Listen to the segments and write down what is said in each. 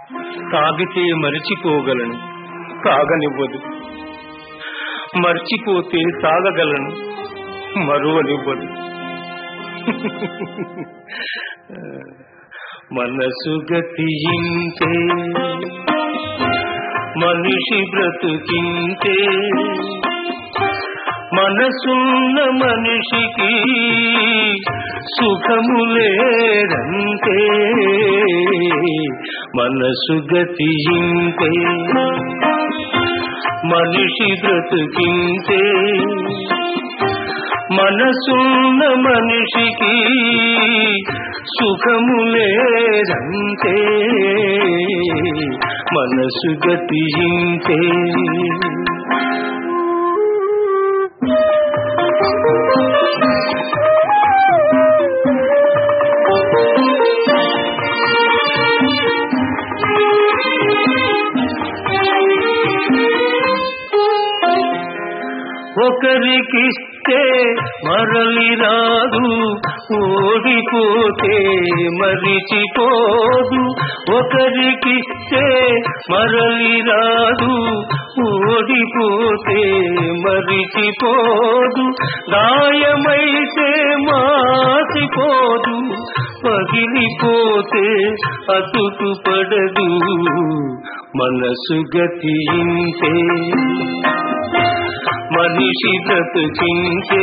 తాగితే మరిచిపోగలను తాగనివ్వదు మర్చిపోతే తాగగలను మరువనివ్వదు మనసు గతింతే మనిషి బ్రతుకింతే మనసున్న మనిషికి సుఖము లేదంతే మనసు గతింతే మనిషి బ్రతుకింతే మనసున్న మనిషికి సుఖము లేదంతే మనసు గతింతే ఒకరికిస్తే మరలి రాదు ఓడిపోతే మరిచిపోదు ఒకరికిస్తే మరలి రాదు ఓడిపోతే మరిచిపోదు గాయమైతే మాసిపోదు పగిలిపోతే అతుకు పడదు మనసు గతింతే మనిషి బ్రతుకించే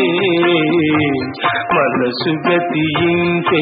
మనసు గతించే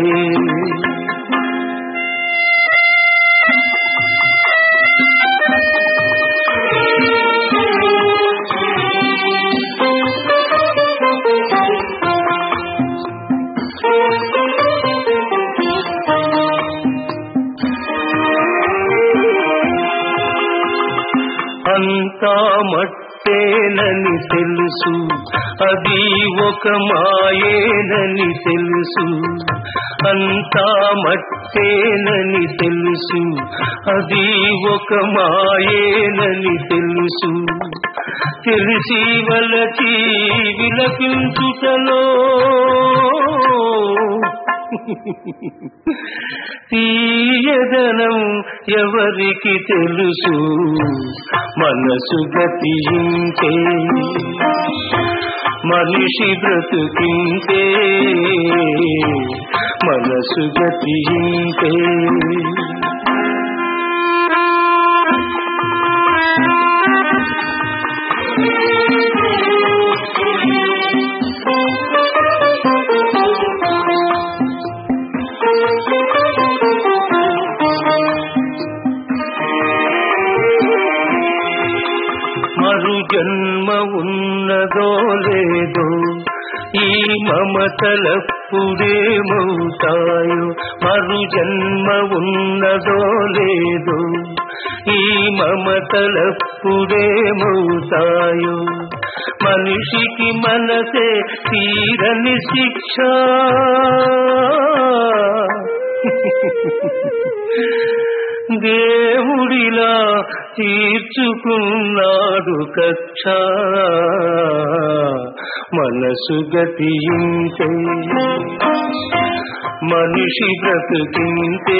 అంతా మట్టేనని తెలుసు అది ఒక మాయేనని తెలుసు అంతా మట్టేనని తెలుసు అది ఒక మాయేనని తెలుసు తెలిసి వలచి విలపించుటలో తీయదనం ఎవరికి తెలుసు మనసు గతింటే మనిషి బ్రతుకింటే మనసు గతింటే మరు జన్మ ఉన్నదో లేదో ఈ మమతలప్పుడేమవుతాయో మరు జన్మ ఉన్నదో లేదో ఈ మమతలప్పుడేమవుతాయో మనిషికి మనసే తీరని శిక్ష దేవుడిలా తీర్చుకున్నాడు కక్ష మనసు గతింతే మనిషి బ్రతుకింతే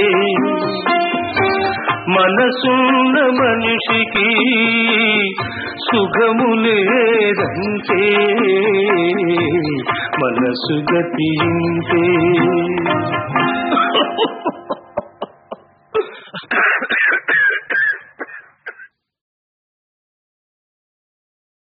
మనసున్న మనిషికి సుఖము లేదంతే మనసు గతింతే